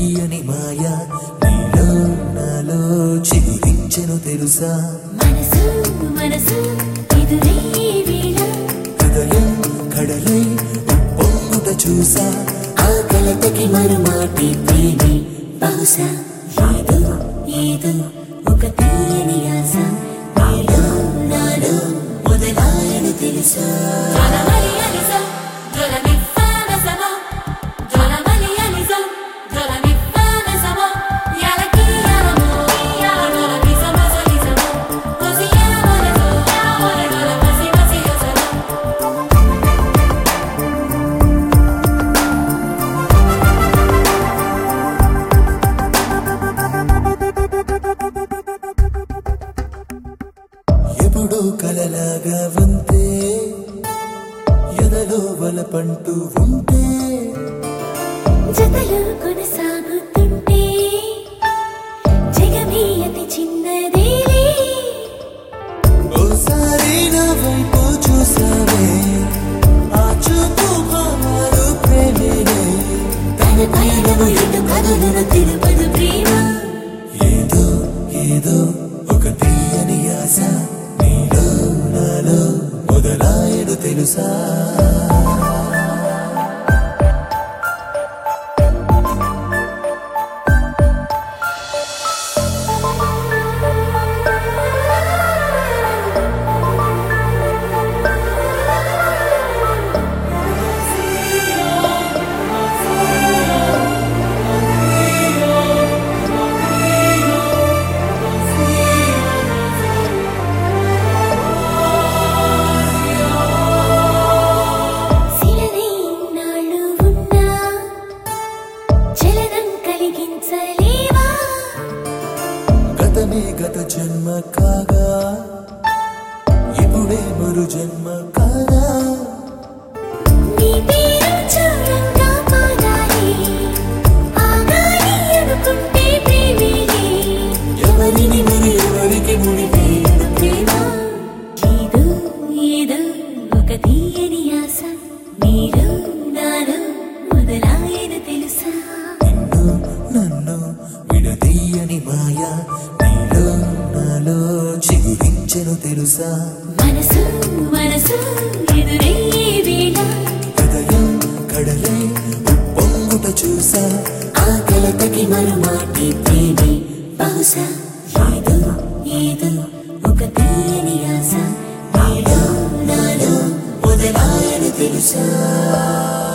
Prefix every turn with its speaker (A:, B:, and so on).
A: తీయని మాయ నీలో నాలో చిగురించెను తెలుసా
B: మనసు మనసు ఎదురే వేళ
A: హృదయం కడలై పొంగుట చూసా
B: ఆ కలతకి మరుమాటి ప్రేమి బహుశా ఏదో ఏదో ఒక తీయని ఆశ నీలో నాలో మొదలాయను తెలుసా
A: ఎప్పుడూ కలలాగా ఉంటే ఎదలో వలపంటూ ఉంటే
B: జతలు కొనసాగుతుంటే జగమే అతి చిన్నదేలే
A: ఓసారి నా వైపు చూసావే ఆ చూపు మారు ప్రేమినే
B: తన పయనము ఎటు కదులును తెలుపదు ప్రేమ
A: ఏదో ఏదో ఒక తీయని ఆశ నీలో నాలో మొదలాయడు తెలుసా
B: శిలనే ఇన్నాళ్ళు ఉన్నా చలనం కలిగించలేవా
A: గతమే గత జన్మ కాగా ఇప్పుడే మరు జన్మ కాగా
B: నీ పేరు చూడంగా పాడాలి ఆగాలి అనుకుంటే ప్రేమిలే
A: ఎవరిని మరి ఎవరికి ముడిపేయడు
B: ప్రేమ ఏదో ఏదో ఒక తీయని ఆశ నీలో నాలో మొదలాయన తెలుసా
A: నిన్ను నన్ను విడదీయని మాయ నీలో నాలో చిగురించెను తెలుసా
B: మనసు మనసు ఎదురే వేళ
A: హృదయం కడలై ఉప్పొంగుట చూసా
B: ఆ కలతకి మరుమాటి ప్రేమి బహుశా ఏదో ఏదో ఒక తీయని ఆశ నీలో నాలో మొదలాయన తెలుసా